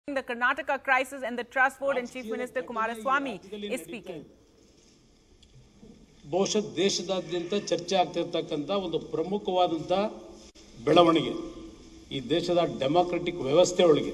the Karnataka crisis and the trust vote, and Chief Minister Kumaraswamy is speaking. ಬಹುಶಃ ದೇಶದಾದ್ಯಂತ ಚರ್ಚೆ ಆಗ್ತಿರ್ತಕ್ಕಂಥ ಒಂದು ಪ್ರಮುಖವಾದಂಥ ಬೆಳವಣಿಗೆ ಈ ದೇಶದ ಡೆಮಾಕ್ರೆಟಿಕ್ ವ್ಯವಸ್ಥೆ ಒಳಗೆ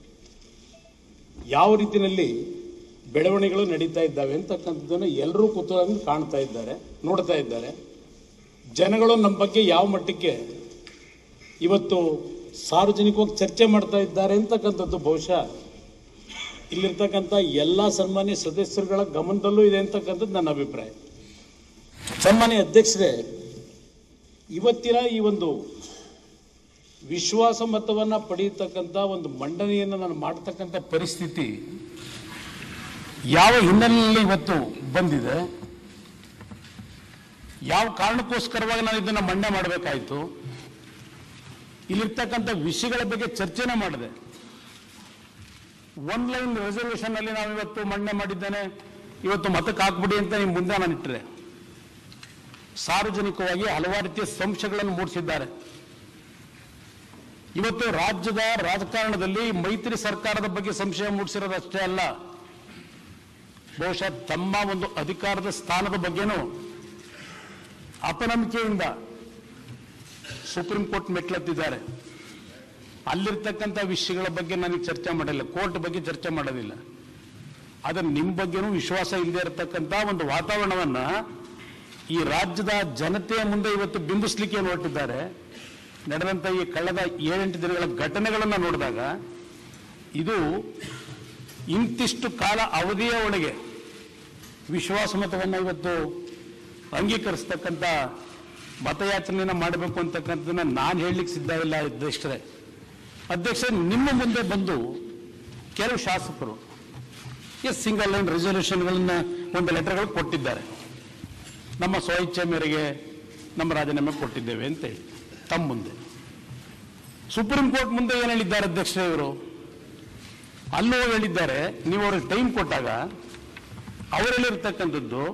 ಯಾವ ರೀತಿಯಲ್ಲಿ ಬೆಳವಣಿಗೆಗಳು ನಡೀತಾ ಇದ್ದಾವೆ ಅಂತಕ್ಕಂಥದ್ದನ್ನು ಎಲ್ಲರೂ ಕುತೂಹಲದಿಂದ ಕಾಣ್ತಾ ಇದ್ದಾರೆ ನೋಡ್ತಾ ಇದ್ದಾರೆ ಜನಗಳು ನಮ್ಮ ಬಗ್ಗೆ ಯಾವ ಮಟ್ಟಕ್ಕೆ ಇವತ್ತು ಸಾರ್ವಜನಿಕವಾಗಿ ಚರ್ಚೆ ಮಾಡ್ತಾ ಇದ್ದಾರೆ ಅಂತಕ್ಕಂಥದ್ದು ಬಹುಶಃ ಇಲ್ಲಿರ್ತಕ್ಕಂಥ ಎಲ್ಲ ಸನ್ಮಾನ್ಯ ಸದಸ್ಯರುಗಳ ಗಮನದಲ್ಲೂ ಇದೆ ಅಂತಕ್ಕಂಥದ್ದು ನನ್ನ ಅಭಿಪ್ರಾಯ ಸನ್ಮಾನ್ಯ ಅಧ್ಯಕ್ಷರೇ ಇವತ್ತಿನ ಈ ಒಂದು ವಿಶ್ವಾಸ ಮತವನ್ನು ಪಡೆಯತಕ್ಕಂಥ ಒಂದು ಮಂಡನೆಯನ್ನು ನಾನು ಮಾಡತಕ್ಕಂಥ ಪರಿಸ್ಥಿತಿ ಯಾವ ಹಿನ್ನೆಲೆಯಲ್ಲಿ ಇವತ್ತು ಬಂದಿದೆ ಯಾವ ಕಾರಣಕ್ಕೋಸ್ಕರವಾಗಿ ನಾನು ಇದನ್ನು ಮಂಡನೆ ಮಾಡಬೇಕಾಯಿತು ಇಲ್ಲಿರ್ತಕ್ಕಂಥ ವಿಷಯಗಳ ಬಗ್ಗೆ ಚರ್ಚೆನೇ ಮಾಡಿದೆ ಒನ್ ಲೈನ್ ರೆಸಲ್ಯೂಷನ್ ಅಲ್ಲಿ ನಾವು ಇವತ್ತು ಮಂಡನೆ ಮಾಡಿದ್ದೇನೆ ಇವತ್ತು ಮತಕ್ಕೆ ಹಾಕ್ಬಿಡಿ ಅಂತ ನಿಮ್ಮ ಮುಂದೆ ನಾನು ಇಟ್ಟರೆ ಸಾರ್ವಜನಿಕವಾಗಿ ಹಲವಾರು ರೀತಿಯ ಸಂಶಯಗಳನ್ನು ಮೂಡಿಸಿದ್ದಾರೆ ಇವತ್ತು ರಾಜ್ಯದ ರಾಜಕಾರಣದಲ್ಲಿ ಮೈತ್ರಿ ಸರ್ಕಾರದ ಬಗ್ಗೆ ಸಂಶಯ ಮೂಡಿಸಿರೋದಷ್ಟೇ ಅಲ್ಲ ಬಹುಶಃ ತಮ್ಮ ಒಂದು ಅಧಿಕಾರದ ಸ್ಥಾನದ ಬಗ್ಗೆನೂ ಅಪನಂಬಿಕೆಯಿಂದ ಸುಪ್ರೀಂ ಕೋರ್ಟ್ ಮೆಟ್ಲತ್ತಿದ್ದಾರೆ ಅಲ್ಲಿರ್ತಕ್ಕಂಥ ವಿಷಯಗಳ ಬಗ್ಗೆ ನನಗೆ ಚರ್ಚೆ ಮಾಡಿಲ್ಲ ಕೋರ್ಟ್ ಬಗ್ಗೆ ಚರ್ಚೆ ಮಾಡೋದಿಲ್ಲ ಆದರೆ ನಿಮ್ಮ ಬಗ್ಗೆನೂ ವಿಶ್ವಾಸ ಇಲ್ಲದೆ ಇರತಕ್ಕಂಥ ಒಂದು ವಾತಾವರಣವನ್ನ ಈ ರಾಜ್ಯದ ಜನತೆಯ ಮುಂದೆ ಇವತ್ತು ಬಿಂಬಿಸ್ಲಿಕ್ಕೆ ಹೊರಟಿದ್ದಾರೆ ನಡೆದಂಥ ಈ ಕಳೆದ ಏಳೆಂಟು ದಿನಗಳ ಘಟನೆಗಳನ್ನು ನೋಡಿದಾಗ ಇದು ಇಂತಿಷ್ಟು ಕಾಲ ಅವಧಿಯ ಒಳಗೆ ವಿಶ್ವಾಸಮತವನ್ನು ಇವತ್ತು ಅಂಗೀಕರಿಸ್ತಕ್ಕಂಥ ಮತಯಾಚನೆಯನ್ನು ಮಾಡಬೇಕು ಅಂತಕ್ಕಂಥದ್ದನ್ನ ನಾನು ಹೇಳಲಿಕ್ಕೆ ಸಿದ್ಧ ಇಲ್ಲ ಅಧ್ಯಕ್ಷರೇ ಅಧ್ಯಕ್ಷ ನಿಮ್ಮ ಮುಂದೆ ಬಂದು ಕೆಲವು ಶಾಸಕರು ಎಸ್ ಸಿಂಗಲ್ ಲೈನ್ ರೆಸಲ್ಯೂಷನ್ಗಳನ್ನ ಒಂದು ಲೆಟರ್ಗಳು ಕೊಟ್ಟಿದ್ದಾರೆ ನಮ್ಮ ಸ್ವಇಚ್ಛೆ ಮೇರೆಗೆ ನಮ್ಮ ರಾಜೀನಾಮೆ ಕೊಟ್ಟಿದ್ದೇವೆ ಅಂತ ಹೇಳಿ ತಮ್ಮ ಮುಂದೆ ಸುಪ್ರೀಂ ಕೋರ್ಟ್ ಮುಂದೆ ಏನು ಹೇಳಿದ್ದಾರೆ ಅಧ್ಯಕ್ಷರೇ ಇವರು ಅಲ್ಲೂ ಹೇಳಿದ್ದಾರೆ ನೀವು ಅವ್ರಿಗೆ ಟೈಮ್ ಕೊಟ್ಟಾಗ ಅವರಲ್ಲಿರ್ತಕ್ಕಂಥದ್ದು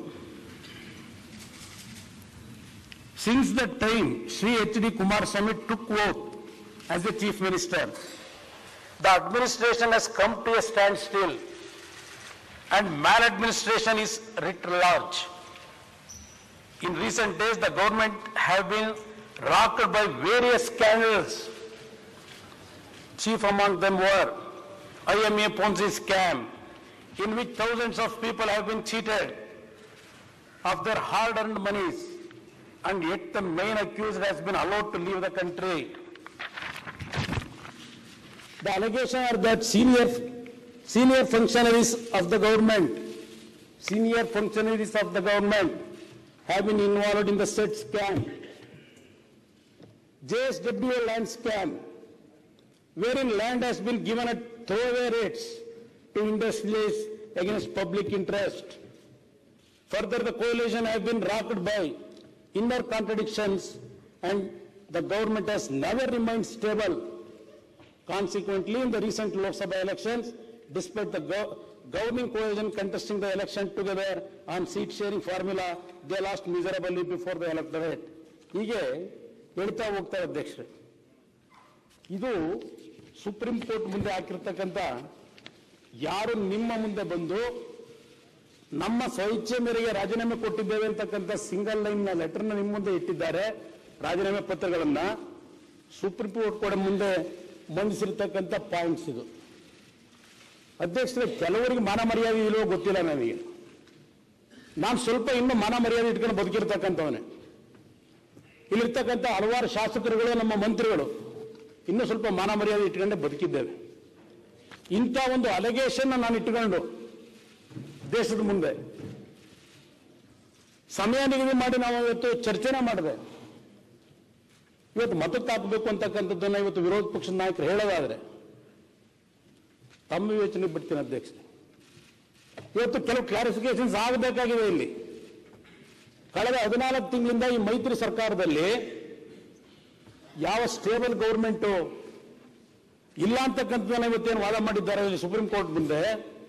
since the time Shri H D Kumaraswamy took oath as a chief minister the administration has come to a standstill and maladministration is writ large In recent days, the government have been rocked by various scandals. Chief among them were IMA Ponzi scam, in which thousands of people have been cheated of their hard-earned monies, and yet the main accused has been allowed to leave the country. The allegation are that senior, senior functionaries of the government, senior functionaries of the government have been involved in the said scam. JSW land scam, wherein land has been given at throwaway rates to industrialists against public interest. Further, the coalition have been rocked by inner contradictions and the government has never remained stable. Consequently, in the recent Lok Sabha elections, despite the gov- governing coalition contesting the election together on seat sharing formula, they lost miserably before the electorate. ಹೀಗೆ ಹೇಳ್ತಾ ಹೋಗ್ತಾರೆ ಅಧ್ಯಕ್ಷರೇ ಇದು supreme court ಮುಂದೆ ಹಾಕಿರ್ತಕ್ಕಂಥ ಯಾರು ನಿಮ್ಮ ಮುಂದೆ ಬಂದು ನಮ್ಮ ಸ್ವಇಚ್ಛೆ ಮೇರೆಗೆ ರಾಜೀನಾಮೆ ಕೊಟ್ಟಿದ್ದೇವೆ ಅಂತಕ್ಕಂಥ ಸಿಂಗಲ್ ಲೈನ್ ಲೆಟರ್ನ ನಿಮ್ಮ ಮುಂದೆ ಇಟ್ಟಿದ್ದಾರೆ ರಾಜೀನಾಮೆ ಪತ್ರಗಳನ್ನ ಸುಪ್ರೀಂ ಕೋರ್ಟ್ ಕೂಡ ಮುಂದೆ ಮಂಡಿಸಿರ್ತಕ್ಕಂಥ ಪಾಯಿಂಟ್ಸ್ ಇದು ಅಧ್ಯಕ್ಷರೇ ಕೆಲವರಿಗೆ ಮಾನ ಮರ್ಯಾದೆ ಇಲ್ಲವೋ ಗೊತ್ತಿಲ್ಲ ನನಗೆ ನಾನು ಸ್ವಲ್ಪ ಇನ್ನೂ ಮಾನ ಮರ್ಯಾದೆ ಇಟ್ಕೊಂಡು ಬದುಕಿರ್ತಕ್ಕಂಥವನೇ ಇಲ್ಲಿರ್ತಕ್ಕಂಥ ಹಲವಾರು ಶಾಸಕರುಗಳು ನಮ್ಮ ಮಂತ್ರಿಗಳು ಇನ್ನೂ ಸ್ವಲ್ಪ ಮಾನ ಮರ್ಯಾದೆ ಇಟ್ಕೊಂಡೆ ಬದುಕಿದ್ದೇವೆ ಇಂಥ ಒಂದು ಅಲಿಗೇಷನ್ ನಾನು ಇಟ್ಟುಕೊಂಡು ದೇಶದ ಮುಂದೆ ಸಮಯ ನಿಗದಿ ಮಾಡಿ ನಾವು ಇವತ್ತು ಚರ್ಚೆನ ಮಾಡಿದೆ ಇವತ್ತು ಮತಕ್ಕೆ ಹಾಕಬೇಕು ಅಂತಕ್ಕಂಥದ್ದನ್ನ ಇವತ್ತು ವಿರೋಧ ಪಕ್ಷದ ನಾಯಕರು ಹೇಳೋದಾದ್ರೆ ತಮ್ಮ ಯೋಚನೆ ಬಿಡ್ತೀನಿ ಅಧ್ಯಕ್ಷ ಇವತ್ತು ಕೆಲವು ಕ್ಲಾರಿಫಿಕೇಶನ್ಸ್ ಆಗಬೇಕಾಗಿದೆ ಇಲ್ಲಿ ಕಳೆದ ಹದಿನಾಲ್ಕು ತಿಂಗಳಿಂದ ಈ ಮೈತ್ರಿ ಸರ್ಕಾರದಲ್ಲಿ ಯಾವ ಸ್ಟೇಬಲ್ ಗೌರ್ಮೆಂಟು ಇಲ್ಲ ಅಂತಕ್ಕಂಥದ್ದನ್ನ ಇವತ್ತೇನು ವಾದ ಮಾಡಿದ್ದಾರೆ ಇಲ್ಲಿ ಸುಪ್ರೀಂ ಕೋರ್ಟ್ ಮುಂದೆ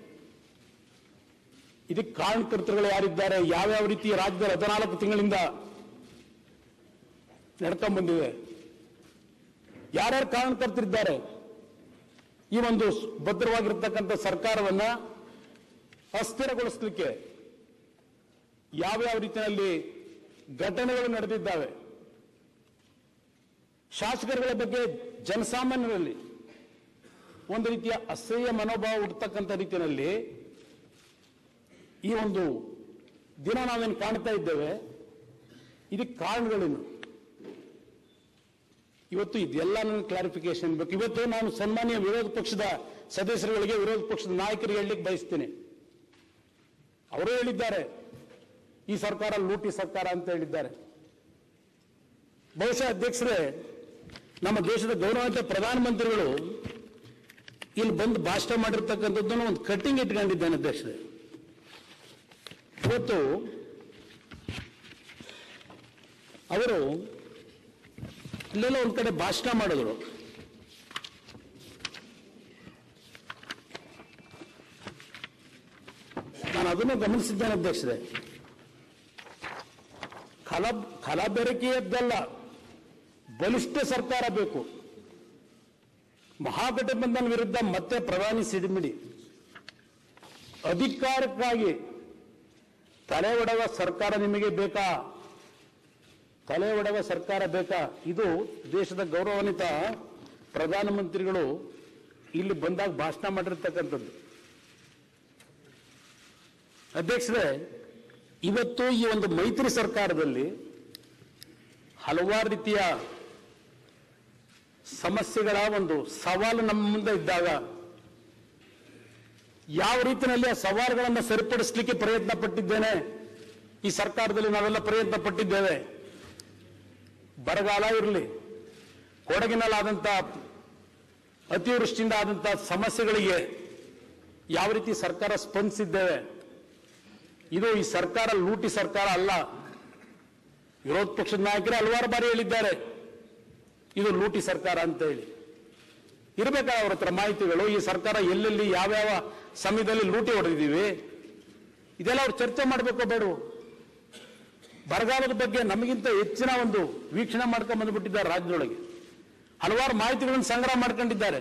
ಇದಕ್ಕೆ ಕಾರಣಕರ್ತರುಗಳು ಯಾರಿದ್ದಾರೆ ಯಾವ್ಯಾವ ರೀತಿ ರಾಜ್ಯದಲ್ಲಿ ಹದಿನಾಲ್ಕು ತಿಂಗಳಿಂದ ನಡ್ಕೊಂಡ್ ಬಂದಿದೆ ಯಾರ್ಯಾರು ಕಾರಣಕರ್ತರಿದ್ದಾರೆ ಈ ಒಂದು ಸ್- ಭದ್ರವಾಗಿರ್ತಕ್ಕಂಥ ಸರ್ಕಾರವನ್ನ ಅಸ್ಥಿರಗೊಳಿಸಲಿಕ್ಕೆ ಯಾವ್ಯಾವ ರೀತಿಯಲ್ಲಿ ಘಟನೆಗಳು ನಡೆದಿದ್ದಾವೆ ಶಾಸಕರುಗಳ ಬಗ್ಗೆ ಜನಸಾಮಾನ್ಯರಲ್ಲಿ ಒಂದು ರೀತಿಯ ಅಸಹ್ಯ ಮನೋಭಾವ ಹುಟ್ಟತಕ್ಕಂಥ ರೀತಿಯಲ್ಲಿ ಈ ಒಂದು ದಿನ ನಾವೇನು ಕಾಣ್ತಾ ಇದ್ದೇವೆ ಇದಕ್ಕೆ ಕಾರಣಗಳೇನು ಇವತ್ತು ಇದೆಲ್ಲ ನನಗೆ ಕ್ಲಾರಿಫಿಕೇಶನ್ ಬೇಕು ಇವತ್ತು ನಾನು ಸನ್ಮಾನ್ಯ ವಿರೋಧ ಪಕ್ಷದ ಸದಸ್ಯರುಗಳಿಗೆ ವಿರೋಧ ಪಕ್ಷದ ನಾಯಕರಿಗೆ ಹೇಳಲಿಕ್ಕೆ ಬಯಸ್ತೇನೆ ಅವರು ಹೇಳಿದ್ದಾರೆ ಈ ಸರ್ಕಾರ ಲೂಟಿ ಸರ್ಕಾರ ಅಂತ ಹೇಳಿದ್ದಾರೆ ಬಹುಶಃ ಅಧ್ಯಕ್ಷರೇ ನಮ್ಮ ದೇಶದ ಗೌರವಾನ್ವಿತ ಪ್ರಧಾನಮಂತ್ರಿಗಳು ಇಲ್ಲಿ ಬಂದು ಭಾಷಣ ಮಾಡಿರ್ತಕ್ಕಂಥದ್ದನ್ನು ಒಂದು ಕಟ್ಟಿಂಗ್ ಇಟ್ಕೊಂಡಿದ್ದೇನೆ ಅಧ್ಯಕ್ಷರೇ ಇವತ್ತು ಅವರು ಇಲ್ಲೆಲ್ಲ ಒಂದ್ ಕಡೆ ಭಾಷಣ ಮಾಡಿದ್ರು ನಾನು ಅದನ್ನು ಗಮನಿಸಿದ್ದೇನೆ ಅಧ್ಯಕ್ಷರೇ ಕಲ ಕಲಬೆರಕೆಯದ್ದಲ್ಲ ಬಲಿಷ್ಠ ಸರ್ಕಾರ ಬೇಕು ಮಹಾಗಠಬಂಧನ್ ವಿರುದ್ಧ ಮತ್ತೆ ಪ್ರಧಾನಿ ಸಿಡಿಮಿಡಿ ಅಧಿಕಾರಕ್ಕಾಗಿ ತಲೆ ಒಡೆವ ಸರ್ಕಾರ ನಿಮಗೆ ಬೇಕಾ ತಲೆ ಒಡೆವ ಸರ್ಕಾರ ಬೇಕಾ ಇದು ದೇಶದ ಗೌರವಾನ್ವಿತ ಪ್ರಧಾನಮಂತ್ರಿಗಳು ಇಲ್ಲಿ ಬಂದಾಗ ಭಾಷಣ ಮಾಡಿರ್ತಕ್ಕಂಥದ್ದು ಅಧ್ಯಕ್ಷರೇ ಇವತ್ತು ಈ ಒಂದು ಮೈತ್ರಿ ಸರ್ಕಾರದಲ್ಲಿ ಹಲವಾರು ರೀತಿಯ ಸಮಸ್ಯೆಗಳ ಒಂದು ಸವಾಲು ನಮ್ಮ ಮುಂದೆ ಇದ್ದಾಗ ಯಾವ ರೀತಿಯಲ್ಲಿ ಆ ಸವಾಲುಗಳನ್ನು ಸರಿಪಡಿಸಲಿಕ್ಕೆ ಪ್ರಯತ್ನ ಪಟ್ಟಿದ್ದೇನೆ ಈ ಸರ್ಕಾರದಲ್ಲಿ ನಾವೆಲ್ಲ ಪ್ರಯತ್ನ ಪಟ್ಟಿದ್ದೇವೆ ಬರಗಾಲ ಇರಲಿ ಕೊಡಗಿನಲ್ಲಾದಂಥ ಅತಿವೃಷ್ಟಿಯಿಂದ ಆದಂಥ ಸಮಸ್ಯೆಗಳಿಗೆ ಯಾವ ರೀತಿ ಸರ್ಕಾರ ಸ್ಪಂದಿಸಿದ್ದೇವೆ ಇದು ಈ ಸರ್ಕಾರ ಲೂಟಿ ಸರ್ಕಾರ ಅಲ್ಲ ವಿರೋಧ ಪಕ್ಷದ ನಾಯಕರು ಹಲವಾರು ಬಾರಿ ಹೇಳಿದ್ದಾರೆ ಇದು ಲೂಟಿ ಸರ್ಕಾರ ಅಂತ ಹೇಳಿ ಇರಬೇಕಾದ ಅವ್ರ ಹತ್ರ ಮಾಹಿತಿಗಳು ಈ ಸರ್ಕಾರ ಎಲ್ಲೆಲ್ಲಿ ಯಾವ್ಯಾವ ಸಮಯದಲ್ಲಿ ಲೂಟಿ ಹೊಡೆದಿದ್ದೀವಿ ಇದೆಲ್ಲ ಅವ್ರು ಚರ್ಚೆ ಮಾಡಬೇಕೋ ಬೇಡವೋ ಬರಗಾಲದ ಬಗ್ಗೆ ನಮಗಿಂತ ಹೆಚ್ಚಿನ ಒಂದು ವೀಕ್ಷಣೆ ಮಾಡ್ಕೊಂಡು ಬಂದುಬಿಟ್ಟಿದ್ದಾರೆ ರಾಜ್ಯದೊಳಗೆ ಹಲವಾರು ಮಾಹಿತಿಗಳನ್ನು ಸಂಗ್ರಹ ಮಾಡ್ಕೊಂಡಿದ್ದಾರೆ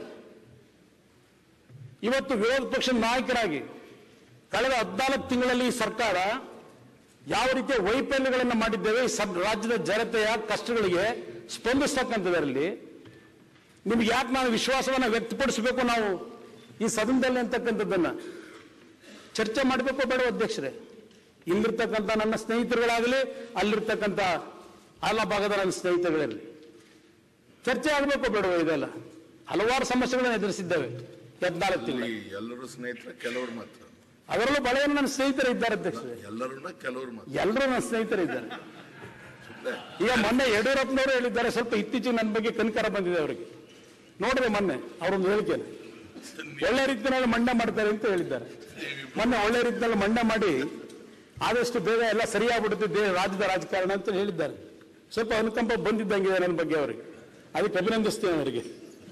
ಇವತ್ತು ವಿರೋಧ ಪಕ್ಷದ ನಾಯಕರಾಗಿ ಕಳೆದ ಹದಿನಾಲ್ಕು ತಿಂಗಳಲ್ಲಿ ಈ ಸರ್ಕಾರ ಯಾವ ರೀತಿಯ ವೈಫಲ್ಯಗಳನ್ನು ಮಾಡಿದ್ದೇವೆ ಈ ಸಬ್ ರಾಜ್ಯದ ಜನತೆಯ ಕಷ್ಟಗಳಿಗೆ ಸ್ಪಂದಿಸ್ತಕ್ಕಂಥದ್ರಲ್ಲಿ ನಿಮ್ಗೆ ಯಾಕೆ ನಾವು ವಿಶ್ವಾಸವನ್ನು ವ್ಯಕ್ತಪಡಿಸಬೇಕು ನಾವು ಈ ಸದನದಲ್ಲಿ ಅಂತಕ್ಕಂಥದ್ದನ್ನ ಚರ್ಚೆ ಮಾಡಬೇಕು ಬೇಡ ಅಧ್ಯಕ್ಷರೇ ಇಲ್ಲಿರ್ತಕ್ಕಂಥ ನನ್ನ ಸ್ನೇಹಿತರುಗಳಾಗಲಿ ಅಲ್ಲಿರ್ತಕ್ಕಂಥ ಆಲ ಭಾಗದ ನನ್ನ ಸ್ನೇಹಿತರುಗಳಿರಲಿ ಚರ್ಚೆ ಆಗಬೇಕು ಬೇಡವೋ ಇದೆಲ್ಲ ಹಲವಾರು ಸಮಸ್ಯೆಗಳನ್ನು ಎದುರಿಸಿದ್ದೇವೆ ಹದಿನಾಲ್ಕು ತಿಂಗಳು ಈ ಎಲ್ಲರೂ ಸ್ನೇಹಿತರ ಕೆಲವರು ಮಾತ್ರ ಅದರಲ್ಲೂ ಬಹಳ ಜನ ನನ್ನ ಸ್ನೇಹಿತರು ಇದ್ದಾರೆ ಅಧ್ಯಕ್ಷರೇ ಎಲ್ಲರೂ ಕೆಲವರು ಮಾತ್ರ ಎಲ್ಲರೂ ನನ್ನ ಸ್ನೇಹಿತರು ಇದ್ದಾರೆ ಈಗ ಮೊನ್ನೆ ಯಡಿಯೂರಪ್ಪನವರು ಹೇಳಿದ್ದಾರೆ ಸ್ವಲ್ಪ ಇತ್ತೀಚೆಗೆ ನನ್ನ ಬಗ್ಗೆ ಕನಕರ ಬಂದಿದೆ ಅವರಿಗೆ ನೋಡಿದೆ ಮೊನ್ನೆ ಅವರೊಂದು ಹೇಳಿಕೆ ಒಳ್ಳೆ ರೀತಿಯಲ್ಲಿ ಮಂಡ ಮಾಡ್ತಾರೆ ಅಂತ ಹೇಳಿದ್ದಾರೆ ಮೊನ್ನೆ ಒಳ್ಳೆ ರೀತಿಯಲ್ಲಿ ಮಂಡ ಮಾಡಿ ಆದಷ್ಟು ಬೇಗ ಎಲ್ಲ ಸರಿಯಾಗ್ಬಿಡುತ್ತೆ ದೇ- ರಾಜ್ಯದ ರಾಜಕಾರಣ ಅಂತ ಹೇಳಿದ್ದಾರೆ ಸ್ವಲ್ಪ ಅನುಕಂಪ ಬಂದಿದ್ದಂಗಿದೆ ನನ್ನ ಬಗ್ಗೆ ಅವರಿಗೆ ಅದಕ್ಕೆ ಅಭಿನಂದಿಸ್ತೇನೆ ಅವರಿಗೆ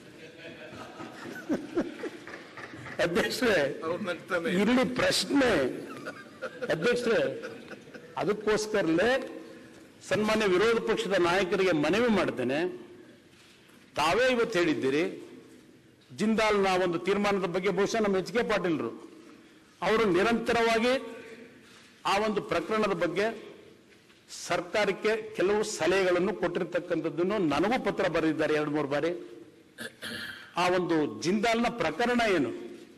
ಅಧ್ಯಕ್ಷರೇ ಅವ್ರು ನಗ್ತಾನೆ ಇಲ್ಲಿ ಪ್ರಶ್ನೆ ಅಧ್ಯಕ್ಷರೇ ಅದಕ್ಕೋಸ್ಕರಲೇ ಸನ್ಮಾನ್ಯ ವಿರೋಧ ಪಕ್ಷದ ನಾಯಕರಿಗೆ ಮನವಿ ಮಾಡ್ತೇನೆ ತಾವೇ ಇವತ್ತು ಹೇಳಿದ್ದೀರಿ ಜಿಂದಾಲ್ನ ಒಂದು ತೀರ್ಮಾನದ ಬಗ್ಗೆ ಬಹುಶಃ ನಮ್ಮ ಎಚ್ ಕೆ ಪಾಟೀಲ್ರು ಅವರು ನಿರಂತರವಾಗಿ ಆ ಒಂದು ಪ್ರಕರಣದ ಬಗ್ಗೆ ಸರ್ಕಾರಕ್ಕೆ ಕೆಲವು ಸಲಹೆಗಳನ್ನು ಕೊಟ್ಟಿರ್ತಕ್ಕಂಥದ್ದನ್ನು ನನಗೂ ಪತ್ರ ಬರೆದಿದ್ದಾರೆ ಎರಡು ಮೂರು ಬಾರಿ ಆ ಒಂದು ಜಿಂದಾಲ್ನ ಪ್ರಕರಣ ಏನು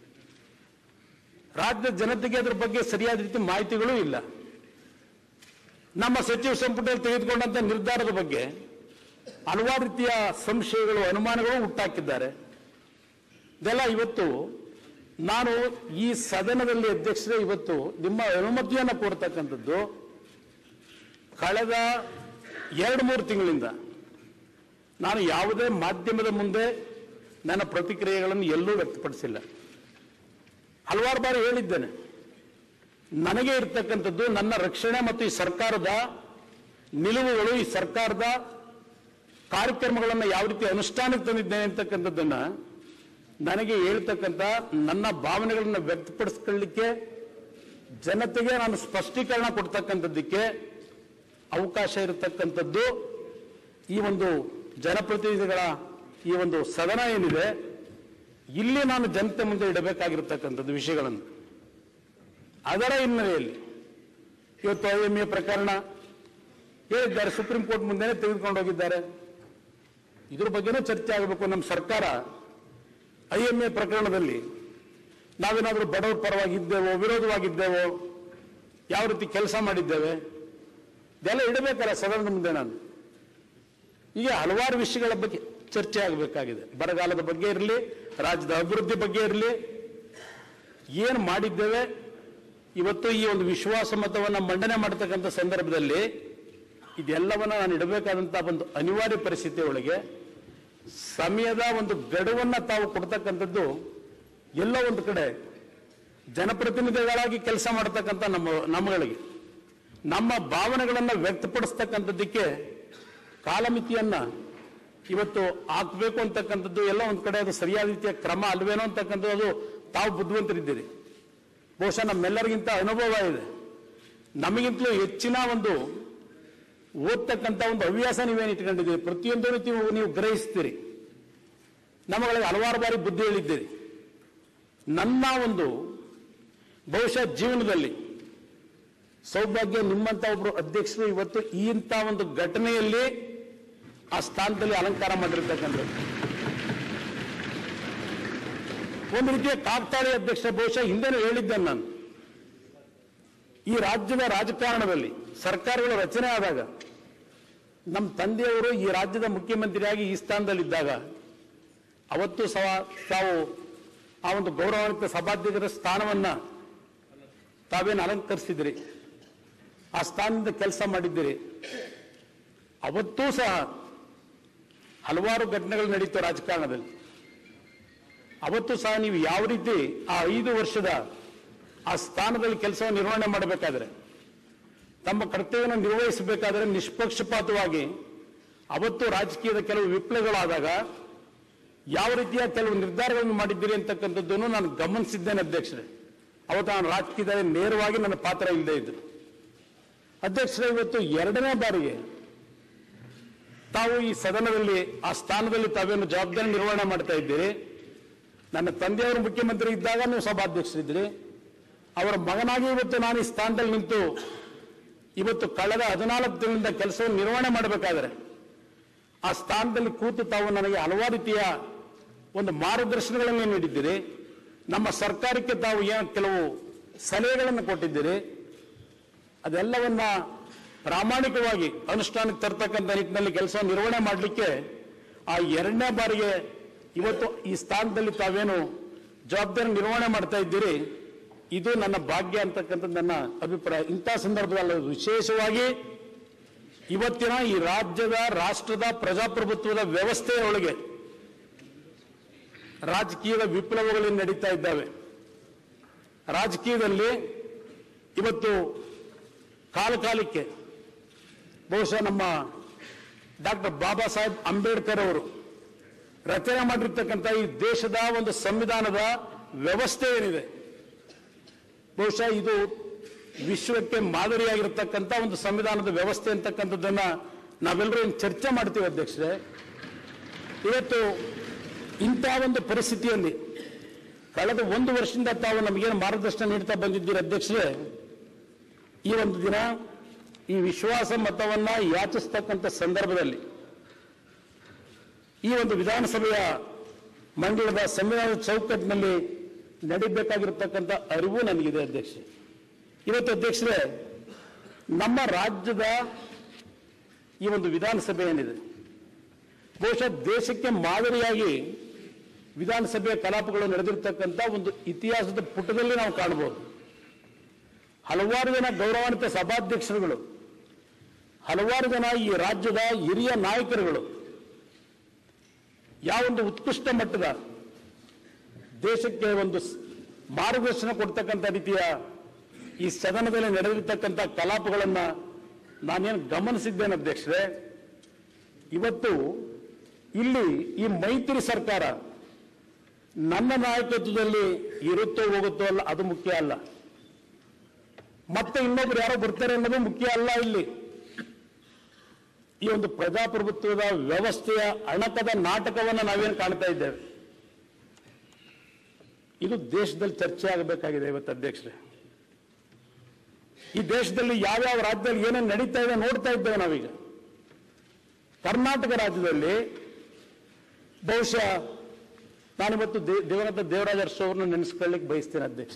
ರಾಜ್ಯದ ಜನತೆಗೆ ಅದರ ಬಗ್ಗೆ ಸರಿಯಾದ ರೀತಿ ಮಾಹಿತಿಗಳೂ ಇಲ್ಲ ನಮ್ಮ ಸಚಿವ ಸಂಪುಟದಲ್ಲಿ ತೆಗೆದುಕೊಂಡಂತ ನಿರ್ಧಾರದ ಬಗ್ಗೆ ಹಲವಾರು ರೀತಿಯ ಸಂಶಯಗಳು ಅನುಮಾನಗಳು ಹುಟ್ಟಾಕಿದ್ದಾರೆ ಇದೆಲ್ಲ ಇವತ್ತು ನಾನು ಈ ಸದನದಲ್ಲಿ ಅಧ್ಯಕ್ಷರೇ ಇವತ್ತು ನಿಮ್ಮ ಅನುಮತಿಯನ್ನು ಕೊಡ್ತಕ್ಕಂಥದ್ದು ಕಳೆದ ಎರಡು ಮೂರು ತಿಂಗಳಿಂದ ನಾನು ಯಾವುದೇ ಮಾಧ್ಯಮದ ಮುಂದೆ ನನ್ನ ಪ್ರತಿಕ್ರಿಯೆಗಳನ್ನು ಎಲ್ಲೂ ವ್ಯಕ್ತಪಡಿಸಿಲ್ಲ ಹಲವಾರು ಬಾರಿ ಹೇಳಿದ್ದೇನೆ ನನಗೆ ಇರ್ತಕ್ಕಂಥದ್ದು ನನ್ನ ರಕ್ಷಣೆ ಮತ್ತು ಈ ಸರ್ಕಾರದ ನಿಲುವುಗಳು ಈ ಸರ್ಕಾರದ ಕಾರ್ಯಕ್ರಮಗಳನ್ನು ಯಾವ ರೀತಿ ಅನುಷ್ಠಾನಕ್ಕೆ ತಂದಿದ್ದೇನೆ ಅಂತಕ್ಕಂಥದ್ದನ್ನ ನನಗೆ ಹೇಳ್ತಕ್ಕಂಥ ನನ್ನ ಭಾವನೆಗಳನ್ನು ವ್ಯಕ್ತಪಡಿಸ್ಕೊಳ್ಳಿಕ್ಕೆ ಜನತೆಗೆ ನಾನು ಸ್ಪಷ್ಟೀಕರಣ ಕೊಡ್ತಕ್ಕಂಥದ್ದಕ್ಕೆ ಅವಕಾಶ ಇರತಕ್ಕಂಥದ್ದು ಈ ಒಂದು ಜನಪ್ರತಿನಿಧಿಗಳ ಈ ಒಂದು ಸದನ ಏನಿದೆ ಇಲ್ಲಿ ನಾನು ಜನತೆ ಮುಂದೆ ಇಡಬೇಕಾಗಿರ್ತಕ್ಕಂಥದ್ದು ವಿಷಯಗಳನ್ನು ಅದರ ಹಿನ್ನೆಲೆಯಲ್ಲಿ ಇವತ್ತು ಐ ಎಂ ಎ ಪ್ರಕರಣ ಹೇಳಿದ್ದಾರೆ ಸುಪ್ರೀಂ ಕೋರ್ಟ್ ಮುಂದೆನೆ ತೆಗೆದುಕೊಂಡು ಹೋಗಿದ್ದಾರೆ ಇದ್ರ ಬಗ್ಗೆನೂ ಚರ್ಚೆ ಆಗಬೇಕು ನಮ್ಮ ಸರ್ಕಾರ ಐ ಎಂ ಎ ಪ್ರಕರಣದಲ್ಲಿ ನಾವೇನಾದರೂ ಬಡವರ ಪರವಾಗಿದ್ದೇವೋ ವಿರೋಧವಾಗಿದ್ದೇವೋ ಯಾವ ರೀತಿ ಕೆಲಸ ಮಾಡಿದ್ದೇವೆ ಇದೆಲ್ಲ ಇಡಬೇಕಲ್ಲ ಸದನದ ಮುಂದೆ ನಾನು ಈಗ ಹಲವಾರು ವಿಷಯಗಳ ಬಗ್ಗೆ ಚರ್ಚೆ ಆಗಬೇಕಾಗಿದೆ ಬರಗಾಲದ ಬಗ್ಗೆ ಇರಲಿ ರಾಜ್ಯದ ಅಭಿವೃದ್ಧಿ ಬಗ್ಗೆ ಇರಲಿ ಏನು ಮಾಡಿದ್ದೇವೆ ಇವತ್ತು ಈ ಒಂದು ವಿಶ್ವಾಸ ಮತವನ್ನು ಮಂಡನೆ ಮಾಡತಕ್ಕಂಥ ಸಂದರ್ಭದಲ್ಲಿ ಇದೆಲ್ಲವನ್ನ ನಾನು ಇಡಬೇಕಾದಂಥ ಒಂದು ಅನಿವಾರ್ಯ ಪರಿಸ್ಥಿತಿ ಒಳಗೆ ಸಮಯದ ಒಂದು ಗಡುವನ್ನ ತಾವು ಕೊಡ್ತಕ್ಕಂಥದ್ದು ಎಲ್ಲ ಒಂದು ಕಡೆ ಜನಪ್ರತಿನಿಧಿಗಳಾಗಿ ಕೆಲಸ ಮಾಡತಕ್ಕಂಥ ನಮ್ಮ ನಮ್ಮಗಳಿಗೆ ನಮ್ಮ ಭಾವನೆಗಳನ್ನು ವ್ಯಕ್ತಪಡಿಸ್ತಕ್ಕಂಥದ್ದಕ್ಕೆ ಕಾಲಮಿತಿಯನ್ನ ಇವತ್ತು ಹಾಕಬೇಕು ಅಂತಕ್ಕಂಥದ್ದು ಎಲ್ಲ ಒಂದು ಕಡೆ ಅದು ಸರಿಯಾದ ರೀತಿಯ ಕ್ರಮ ಅಲ್ವೇನೋ ಅಂತಕ್ಕಂಥದ್ದು ಅದು ತಾವು ಬುದ್ಧಿವಂತರಿದ್ದೀರಿ ಬಹುಶಃ ನಮ್ಮೆಲ್ಲರಿಗಿಂತ ಅನುಭವ ಇದೆ ನಮಗಿಂತಲೂ ಹೆಚ್ಚಿನ ಒಂದು ಓದ್ತಕ್ಕಂಥ ಒಂದು ಹವ್ಯಾಸ ನೀವೇನು ಇಟ್ಕೊಂಡಿದ್ದೀರಿ ಪ್ರತಿಯೊಂದು ನೀವು ನೀವು ಗ್ರಹಿಸ್ತೀರಿ ನಮ್ಮಗಳಿಗೆ ಹಲವಾರು ಬಾರಿ ಬುದ್ಧಿ ಹೇಳಿದ್ದೀರಿ ನನ್ನ ಒಂದು ಬಹುಶಃ ಜೀವನದಲ್ಲಿ ಸೌಭಾಗ್ಯ ನಿಮ್ಮಂತ ಒಬ್ರು ಅಧ್ಯಕ್ಷರು ಇವತ್ತು ಈ ಇಂಥ ಒಂದು ಘಟನೆಯಲ್ಲಿ ಆ ಸ್ಥಾನದಲ್ಲಿ ಅಲಂಕಾರ ಮಾಡಿರ್ತಕ್ಕಂಥದ್ದು ಒಂದು ರೀತಿಯ ಕಾಕ್ತಾಳಿ ಅಧ್ಯಕ್ಷ ಬಹುಶಃ ಹಿಂದೆನೂ ಹೇಳಿದ್ದೇನೆ ನಾನು ಈ ರಾಜ್ಯದ ರಾಜಕಾರಣದಲ್ಲಿ ಸರ್ಕಾರಗಳ ರಚನೆ ಆದಾಗ ನಮ್ಮ ತಂದೆಯವರು ಈ ರಾಜ್ಯದ ಮುಖ್ಯಮಂತ್ರಿಯಾಗಿ ಈ ಸ್ಥಾನದಲ್ಲಿದ್ದಾಗ ಅವತ್ತು ಸಹ ತಾವು ಆ ಒಂದು ಗೌರವಾನ್ವಿತ ಸಭಾಧ್ಯಕ್ಷರ ಸ್ಥಾನವನ್ನ ತಾವೇನು ಅಲಂಕರಿಸಿದಿರಿ ಆ ಸ್ಥಾನದಿಂದ ಕೆಲಸ ಮಾಡಿದ್ದೀರಿ ಅವತ್ತೂ ಸಹ ಹಲವಾರು ಘಟನೆಗಳು ನಡೀತು ರಾಜಕಾರಣದಲ್ಲಿ ಅವತ್ತು ಸಹ ನೀವು ಯಾವ ರೀತಿ ಆ ಐದು ವರ್ಷದ ಆ ಸ್ಥಾನದಲ್ಲಿ ಕೆಲಸವನ್ನು ನಿರ್ವಹಣೆ ಮಾಡಬೇಕಾದ್ರೆ ತಮ್ಮ ಕರ್ತವ್ಯವನ್ನು ನಿರ್ವಹಿಸಬೇಕಾದ್ರೆ ನಿಷ್ಪಕ್ಷಪಾತವಾಗಿ ಅವತ್ತು ರಾಜಕೀಯದ ಕೆಲವು ವಿಪ್ಲವಗಳಾದಾಗ ಯಾವ ರೀತಿಯ ಕೆಲವು ನಿರ್ಧಾರಗಳನ್ನು ಮಾಡಿದ್ದೀರಿ ಅಂತಕ್ಕಂಥದ್ದನ್ನು ನಾನು ಗಮನಿಸಿದ್ದೇನೆ ಅಧ್ಯಕ್ಷರೇ ಅವತ್ತು ನಾನು ರಾಜಕೀಯದಲ್ಲಿ ನೇರವಾಗಿ ನನ್ನ ಪಾತ್ರ ಇಲ್ಲದೆ ಇದ್ದು ಅಧ್ಯಕ್ಷರೇ ಇವತ್ತು ಎರಡನೇ ಬಾರಿಗೆ ತಾವು ಈ ಸದನದಲ್ಲಿ ಆ ಸ್ಥಾನದಲ್ಲಿ ತಾವೇನು ಜವಾಬ್ದಾರಿ ನಿರ್ವಹಣೆ ಮಾಡ್ತಾ ಇದ್ದೀರಿ ನನ್ನ ತಂದೆಯವರು ಮುಖ್ಯಮಂತ್ರಿ ಇದ್ದಾಗ ನೀವು ಸಭಾಧ್ಯಕ್ಷರಿದ್ದೀರಿ ಅವರ ಮಗನಾಗಿ ಇವತ್ತು ನಾನು ಈ ಸ್ಥಾನದಲ್ಲಿ ನಿಂತು ಇವತ್ತು ಕಳೆದ ಹದಿನಾಲ್ಕು ತಿಂಗಳಿಂದ ಕೆಲಸವನ್ನು ನಿರ್ವಹಣೆ ಮಾಡಬೇಕಾದ್ರೆ ಆ ಸ್ಥಾನದಲ್ಲಿ ಕೂತು ತಾವು ನನಗೆ ಹಲವಾರು ರೀತಿಯ ಒಂದು ಮಾರ್ಗದರ್ಶನಗಳನ್ನು ನೀಡಿದ್ದೀರಿ ನಮ್ಮ ಸರ್ಕಾರಕ್ಕೆ ತಾವು ಏನು ಕೆಲವು ಸಲಹೆಗಳನ್ನು ಕೊಟ್ಟಿದ್ದೀರಿ ಅದೆಲ್ಲವನ್ನ ಪ್ರಾಮಾಣಿಕವಾಗಿ ಅನುಷ್ಠಾನಕ್ಕೆ ತರ್ತಕ್ಕಂಥ ನಿಟ್ಟಿನಲ್ಲಿ ಕೆಲಸ ನಿರ್ವಹಣೆ ಮಾಡಲಿಕ್ಕೆ ಆ ಎರಡನೇ ಬಾರಿಗೆ ಇವತ್ತು ಈ ಸ್ಥಾನದಲ್ಲಿ ತಾವೇನು ಜವಾಬ್ದಾರಿ ನಿರ್ವಹಣೆ ಮಾಡ್ತಾ ಇದ್ದೀರಿ ಇದು ನನ್ನ ಭಾಗ್ಯ ಅಂತಕ್ಕಂಥದ್ದು ನನ್ನ ಅಭಿಪ್ರಾಯ ಇಂಥ ಸಂದರ್ಭದಲ್ಲಿ ವಿಶೇಷವಾಗಿ ಇವತ್ತಿನ ಈ ರಾಜ್ಯದ ರಾಷ್ಟ್ರದ ಪ್ರಜಾಪ್ರಭುತ್ವದ ವ್ಯವಸ್ಥೆಯ ಒಳಗೆ ರಾಜಕೀಯದ ವಿಪ್ಲವಗಳು ನಡೀತಾ ಇದ್ದಾವೆ ರಾಜಕೀಯದಲ್ಲಿ ಇವತ್ತು ಕಾಲ ಕಾಲಕ್ಕೆ ಬಹುಶಃ ನಮ್ಮ ಡಾಕ್ಟರ್ ಬಾಬಾ ಸಾಹೇಬ್ ಅಂಬೇಡ್ಕರ್ ಅವರು ರಚನೆ ಮಾಡಿರ್ತಕ್ಕಂಥ ಈ ದೇಶದ ಒಂದು ಸಂವಿಧಾನದ ವ್ಯವಸ್ಥೆ ಏನಿದೆ ಬಹುಶಃ ಇದು ವಿಶ್ವಕ್ಕೆ ಮಾದರಿಯಾಗಿರ್ತಕ್ಕಂಥ ಒಂದು ಸಂವಿಧಾನದ ವ್ಯವಸ್ಥೆ ಅಂತಕ್ಕಂಥದ್ದನ್ನ ನಾವೆಲ್ಲರೂ ಏನು ಚರ್ಚೆ ಮಾಡ್ತೀವಿ ಅಧ್ಯಕ್ಷರೇ ಇವತ್ತು ಇಂಥ ಒಂದು ಪರಿಸ್ಥಿತಿಯಲ್ಲಿ ಕಳೆದ ಒಂದು ವರ್ಷದಿಂದ ತಾವು ನಮಗೇನು ಮಾರ್ಗದರ್ಶನ ನೀಡ್ತಾ ಬಂದಿದ್ದೀರಿ ಅಧ್ಯಕ್ಷರೇ ಈ ಒಂದು ದಿನ ಈ ವಿಶ್ವಾಸ ಮತವನ್ನ ಯಾಚಿಸ್ತಕ್ಕಂಥ ಸಂದರ್ಭದಲ್ಲಿ ಈ ಒಂದು ವಿಧಾನಸಭೆಯ ಮಂಡಲದ ಸಂವಿಧಾನದ ಚೌಕಟ್ಟಿನಲ್ಲಿ ನಡೀಬೇಕಾಗಿರ್ತಕ್ಕಂಥ ಅರಿವು ನನಗಿದೆ ಅಧ್ಯಕ್ಷ ಇವತ್ತು ಅಧ್ಯಕ್ಷರೇ ನಮ್ಮ ರಾಜ್ಯದ ಈ ಒಂದು ವಿಧಾನಸಭೆ ಏನಿದೆ ಬಹುಶಃ ದೇಶಕ್ಕೆ ಮಾದರಿಯಾಗಿ ವಿಧಾನಸಭೆಯ ಕಲಾಪಗಳು ನಡೆದಿರ್ತಕ್ಕಂಥ ಒಂದು ಇತಿಹಾಸದ ಪುಟದಲ್ಲಿ ನಾವು ಕಾಣಬಹುದು ಹಲವಾರು ಜನ ಗೌರವಾನ್ವಿತ ಸಭಾಧ್ಯಕ್ಷರುಗಳು ಹಲವಾರು ಜನ ಈ ರಾಜ್ಯದ ಹಿರಿಯ ನಾಯಕರುಗಳು ಯಾವೊಂದು ಉತ್ಕೃಷ್ಟ ಮಟ್ಟದ ದೇಶಕ್ಕೆ ಒಂದು ಸ್- ಮಾರ್ಗದರ್ಶನ ಕೊಡ್ತಕ್ಕಂಥ ರೀತಿಯ ಈ ಸದನದಲ್ಲಿ ನಡೆದಿರ್ತಕ್ಕಂಥ ಕಲಾಪಗಳನ್ನ ನಾನೇನು ಗಮನಿಸಿದ್ದೇನೆ ಅಧ್ಯಕ್ಷರೇ ಇವತ್ತು ಇಲ್ಲಿ ಈ ಮೈತ್ರಿ ಸರ್ಕಾರ ನನ್ನ ನಾಯಕತ್ವದಲ್ಲಿ ಇರುತ್ತೋ ಹೋಗುತ್ತೋ ಅಲ್ಲ ಅದು ಮುಖ್ಯ ಅಲ್ಲ ಮತ್ತೆ ಇನ್ನೊಬ್ರು ಯಾರೋ ಬರ್ತಾರೆ ಅನ್ನೋದು ಮುಖ್ಯ ಅಲ್ಲ ಇಲ್ಲಿ ಈ ಒಂದು ಪ್ರಜಾಪ್ರಭುತ್ವದ ವ್ಯವಸ್ಥೆಯ ಅಣಕದ ನಾಟಕವನ್ನು ನಾವೇನು ಕಾಣ್ತಾ ಇದ್ದೇವೆ ಇದು ದೇಶದಲ್ಲಿ ಚರ್ಚೆ ಆಗಬೇಕಾಗಿದೆ ಇವತ್ತು ಅಧ್ಯಕ್ಷರೇ ಈ ದೇಶದಲ್ಲಿ ಯಾವ್ಯಾವ ರಾಜ್ಯದಲ್ಲಿ ಏನೇನು ನಡೀತಾ ಇದೆ ನೋಡ್ತಾ ಇದ್ದೇವೆ ನಾವೀಗ ಕರ್ನಾಟಕ ರಾಜ್ಯದಲ್ಲಿ ಬಹುಶಃ ನಾನಿವತ್ತು ದೇ- ದಿವಂಗತ ದೇವರಾಜ ಅರಸು ಅವರನ್ನು ನೆನೆಸ್ಕೊಳ್ಳಿಕ್ಕೆ ಬಯಸ್ತೇನೆ ಅಧ್ಯಕ್ಷ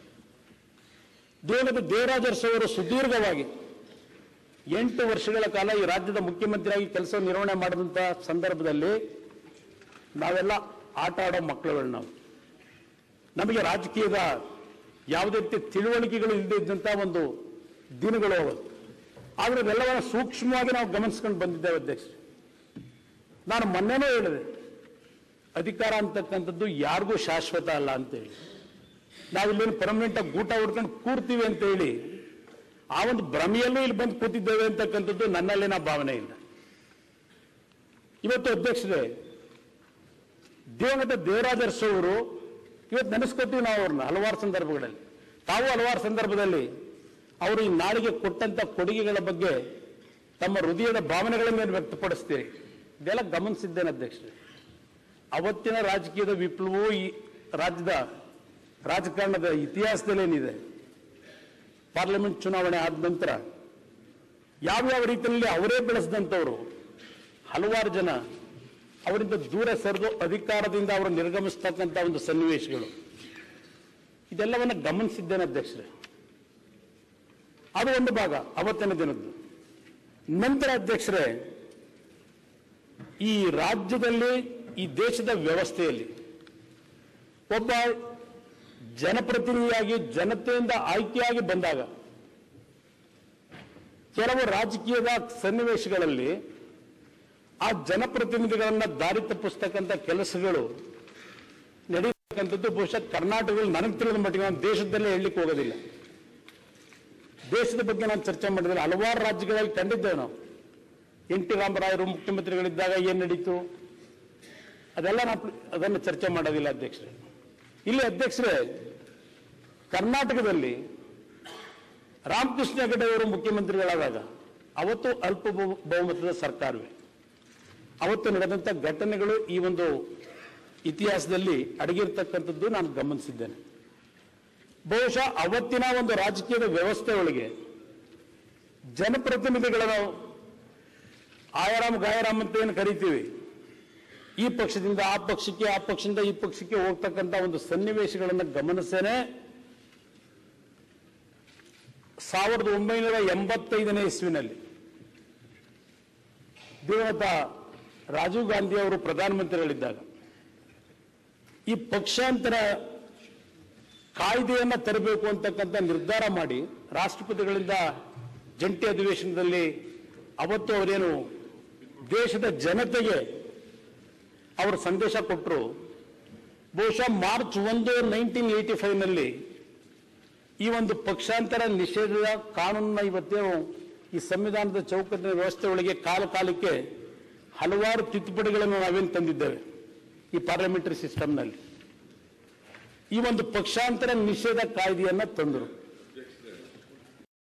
ದಿವಂಗತ ದೇವರಾಜ ಅರಸು ಅವರು ಸುದೀರ್ಘವಾಗಿ ಎಂಟು ವರ್ಷಗಳ ಕಾಲ ಈ ರಾಜ್ಯದ ಮುಖ್ಯಮಂತ್ರಿಯಾಗಿ ಕೆಲಸ ನಿರ್ವಹಣೆ ಮಾಡಿದಂಥ ಸಂದರ್ಭದಲ್ಲಿ ನಾವೆಲ್ಲ ಆಟ ಆಡೋ ಮಕ್ಕಳುಗಳು ನಾವು ನಮಗೆ ರಾಜಕೀಯದ ಯಾವುದೇ ರೀತಿ ತಿಳುವಳಿಕೆಗಳು ಇಲ್ಲದೆ ಇದ್ದಂಥ ಒಂದು ದಿನಗಳು ಅವು ಆದರೆ ಅದೆಲ್ಲವನ್ನ ಸೂಕ್ಷ್ಮವಾಗಿ ನಾವು ಗಮನಿಸ್ಕೊಂಡು ಬಂದಿದ್ದೇವೆ ಅಧ್ಯಕ್ಷ ನಾನು ಮೊನ್ನೆನೂ ಹೇಳಿದೆ ಅಧಿಕಾರ ಅಂತಕ್ಕಂಥದ್ದು ಯಾರಿಗೂ ಶಾಶ್ವತ ಅಲ್ಲ ಅಂತೇಳಿ ನಾವಿಲ್ಲೇನು ಪರ್ಮನೆಂಟ್ ಆಗಿ ಗೂಟ ಹೊಡ್ಕೊಂಡು ಕೂರ್ತೀವಿ ಅಂತ ಹೇಳಿ ಆ ಒಂದು ಭ್ರಮೆಯಲ್ಲೂ ಇಲ್ಲಿ ಬಂದು ಕೂತಿದ್ದೇವೆ ಅಂತಕ್ಕಂಥದ್ದು ನನ್ನಲ್ಲಿನ ಭಾವನೆ ಇಲ್ಲ ಇವತ್ತು ಅಧ್ಯಕ್ಷರೇ ದಿವಂಗತ ದೇವರಾಜ ಅರಸು ಅವರು ಇವತ್ತು ನೆನೆಸ್ಕೊತೀವಿ ನಾವು ಅವ್ರನ್ನ ಹಲವಾರು ಸಂದರ್ಭಗಳಲ್ಲಿ ತಾವು ಹಲವಾರು ಸಂದರ್ಭದಲ್ಲಿ ಅವರು ಈ ನಾಡಿಗೆ ಕೊಟ್ಟಂತ ಕೊಡುಗೆಗಳ ಬಗ್ಗೆ ತಮ್ಮ ಹೃದಯದ ಭಾವನೆಗಳನ್ನು ವ್ಯಕ್ತಪಡಿಸ್ತೀರಿ ಇದೆಲ್ಲ ಗಮನಿಸಿದ್ದೇನೆ ಅಧ್ಯಕ್ಷರೇ ಅವತ್ತಿನ ರಾಜಕೀಯದ ವಿಪ್ಲವವು ಈ ರಾಜ್ಯದ ರಾಜಕಾರಣದ ಇತಿಹಾಸದಲ್ಲೇನಿದೆ ಪಾರ್ಲಿಮೆಂಟ್ ಚುನಾವಣೆ ಆದ ನಂತರ ಯಾವ್ಯಾವ ರೀತಿಯಲ್ಲಿ ಅವರೇ ಬೆಳೆಸಿದಂಥವ್ರು ಹಲವಾರು ಜನ ಅವರಿಂದ ದೂರ ಸರಿದು ಅಧಿಕಾರದಿಂದ ಅವರು ನಿರ್ಗಮಿಸ್ತಕ್ಕಂಥ ಒಂದು ಸನ್ನಿವೇಶಗಳು ಇದೆಲ್ಲವನ್ನು ಗಮನಿಸಿದ್ದೇನೆ ಅಧ್ಯಕ್ಷರೇ ಅದು ಒಂದು ಭಾಗ ಅವತ್ತಿನ ದಿನದ್ದು ನಂತರ ಅಧ್ಯಕ್ಷರೇ ಈ ರಾಜ್ಯದಲ್ಲಿ ಈ ದೇಶದ ವ್ಯವಸ್ಥೆಯಲ್ಲಿ ಒಬ್ಬ ಜನಪ್ರತಿನಿಧಿಯಾಗಿ ಜನತೆಯಿಂದ ಆಯ್ಕೆಯಾಗಿ ಬಂದಾಗ ಕೆಲವು ರಾಜಕೀಯದ ಸನ್ನಿವೇಶಗಳಲ್ಲಿ ಆ ಜನಪ್ರತಿನಿಧಿಗಳನ್ನ ದಾರಿ ತಪ್ಪಿಸ್ತಕ್ಕಂಥ ಕೆಲಸಗಳು ನಡೀತಕ್ಕಂಥದ್ದು ಬಹುಶಃ ಕರ್ನಾಟಕದಲ್ಲಿ ನನಗೆ ತಿಳಿದ ಮಟ್ಟಿಗೆ ನಾನು ದೇಶದಲ್ಲೇ ಹೇಳಲಿಕ್ಕೆ ಹೋಗೋದಿಲ್ಲ ದೇಶದ ಬಗ್ಗೆ ನಾನು ಚರ್ಚೆ ಮಾಡಿದ್ರೆ ಹಲವಾರು ರಾಜ್ಯಗಳಲ್ಲಿ ಕಂಡಿದ್ದೇವೆ ನಾವು ಎನ್ ಟಿ ರಾಮರಾಯರು ಮುಖ್ಯಮಂತ್ರಿಗಳಿದ್ದಾಗ ಏನು ನಡೀತು ಅದೆಲ್ಲ ನಾವು ಅದನ್ನು ಚರ್ಚೆ ಮಾಡೋದಿಲ್ಲ ಅಧ್ಯಕ್ಷರೇ ಇಲ್ಲಿ ಅಧ್ಯಕ್ಷರೇ ಕರ್ನಾಟಕದಲ್ಲಿ ರಾಮಕೃಷ್ಣ ಹೆಗಡೆ ಅವರು ಮುಖ್ಯಮಂತ್ರಿಗಳಾದಾಗ ಅವತ್ತು ಅಲ್ಪ ಬಹು- ಬಹುಮತದ ಸರ್ಕಾರವೇ ಅವತ್ತು ನಡೆದಂಥ ಘಟನೆಗಳು ಈ ಒಂದು ಇತಿಹಾಸದಲ್ಲಿ ಅಡಗಿರ್ತಕ್ಕಂಥದ್ದು ನಾನು ಗಮನಿಸಿದ್ದೇನೆ ಬಹುಶಃ ಅವತ್ತಿನ ಒಂದು ರಾಜಕೀಯದ ವ್ಯವಸ್ಥೆ ಒಳಗೆ ಜನಪ್ರತಿನಿಧಿಗಳ ನಾವು ಆಯಾರಾಮ್ ಗಾಯರಾಮ್ ಅಂತ ಏನು ಕರಿತೀವಿ ಈ ಪಕ್ಷದಿಂದ ಆ ಪಕ್ಷಕ್ಕೆ ಆ ಪಕ್ಷದಿಂದ ಈ ಪಕ್ಷಕ್ಕೆ ಹೋಗ್ತಕ್ಕಂಥ ಒಂದು ಸನ್ನಿವೇಶಗಳನ್ನು ಗಮನಿಸೇನೆ ಸಾವಿರದ ಒಂಬೈನೂರ ಎಂಬತ್ತೈದನೇ ಇಸ್ವಿನಲ್ಲಿ ದಿವಂಗತ ರಾಜೀವ್ ಗಾಂಧಿ ಅವರು ಪ್ರಧಾನಮಂತ್ರಿಗಳಿದ್ದಾಗ ಈ ಪಕ್ಷಾಂತರ ಕಾಯ್ದೆಯನ್ನ ತರಬೇಕು ಅಂತಕ್ಕಂಥ ನಿರ್ಧಾರ ಮಾಡಿ ರಾಷ್ಟ್ರಪತಿಗಳಿಂದ ಜಂಟಿ ಅಧಿವೇಶನದಲ್ಲಿ ಅವತ್ತು ಅವರೇನು ದೇಶದ ಜನತೆಗೆ ಅವರು ಸಂದೇಶ ಕೊಟ್ಟರು ಬಹುಶಃ ಮಾರ್ಚ್ ಒಂದು ನೈನ್ಟೀನ್ ಏಯ್ಟಿ ಫೈವ್ನಲ್ಲಿ ಈ ಒಂದು ಪಕ್ಷಾಂತರ ನಿಷೇಧದ ಕಾನೂನನ್ನ ಇವತ್ತೇನು ಈ ಸಂವಿಧಾನದ ಚೌಕಟ್ಟಿನ ವ್ಯವಸ್ಥೆ ಒಳಗೆ ಕಾಲ ಕಾಲಕ್ಕೆ ಹಲವಾರು ತಿದ್ದುಪಡಿಗಳನ್ನು ನಾವೇನು ತಂದಿದ್ದೇವೆ ಈ ಪಾರ್ಲಿಮೆಂಟರಿ ಸಿಸ್ಟಮ್ನಲ್ಲಿ ಈ ಒಂದು ಪಕ್ಷಾಂತರ ನಿಷೇಧ ಕಾಯ್ದೆಯನ್ನ ತಂದರು